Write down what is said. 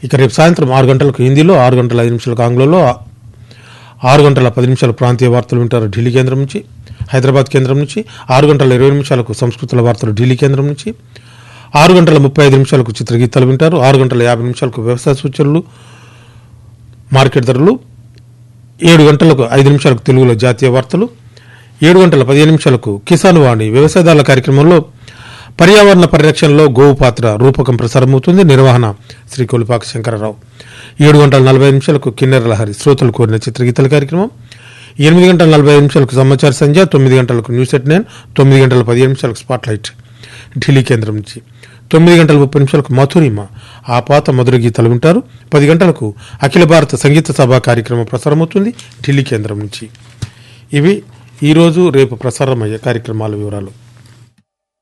ఇక రేపు సాయంత్రం ఆరు గంటలకు హిందీలో ఆరు గంటల ఐదు నిమిషాలకు ఆంగ్లంలో ఆరు గంటల పది నిమిషాలకు ప్రాంతీయ వార్తలు వింటారు ఢిల్లీ కేంద్రం నుంచి హైదరాబాద్ కేంద్రం నుంచి ఆరు గంటల ఇరవై నిమిషాలకు సంస్కృతుల వార్తలు ఢిల్లీ కేంద్రం నుంచి ఆరు గంటల ముప్పై ఐదు నిమిషాలకు చిత్రగీతాలు వింటారు ఆరు గంటల యాభై నిమిషాలకు వ్యవసాయ సూచనలు మార్కెట్ ధరలు ఏడు గంటలకు ఐదు నిమిషాలకు తెలుగులో జాతీయ వార్తలు ఏడు గంటల పదిహేను నిమిషాలకు కిసాన్ వాణి వ్యవసాయదారుల కార్యక్రమంలో పర్యావరణ పరిరక్షణలో గోవు పాత్ర రూపకం ప్రసారమవుతుంది నిర్వహణ శ్రీ కొలిపాక శంకరరావు ఏడు గంటల నలభై ఐదు నిమిషాలకు కిన్నెర లహరి శ్రోతలు కోరిన చిత్రగీతల కార్యక్రమం ఎనిమిది గంటల నలభై ఐదు నిమిషాలకు సమాచార సంధ్య తొమ్మిది గంటలకు న్యూస్ ఎట్ నైన్ తొమ్మిది గంటల పదిహేను నిమిషాలకు స్పాట్ లైట్ ఢిల్లీ కేంద్రం నుంచి తొమ్మిది గంటల ముప్పై నిమిషాలకు మధురిమ ఆ పాత మధుర గీతాలు వింటారు పది గంటలకు అఖిల భారత సంగీత సభ కార్యక్రమం ప్రసారమవుతుంది ఢిల్లీ కేంద్రం నుంచి ఇవి ఈరోజు రేపు ప్రసారమయ్యే కార్యక్రమాల వివరాలు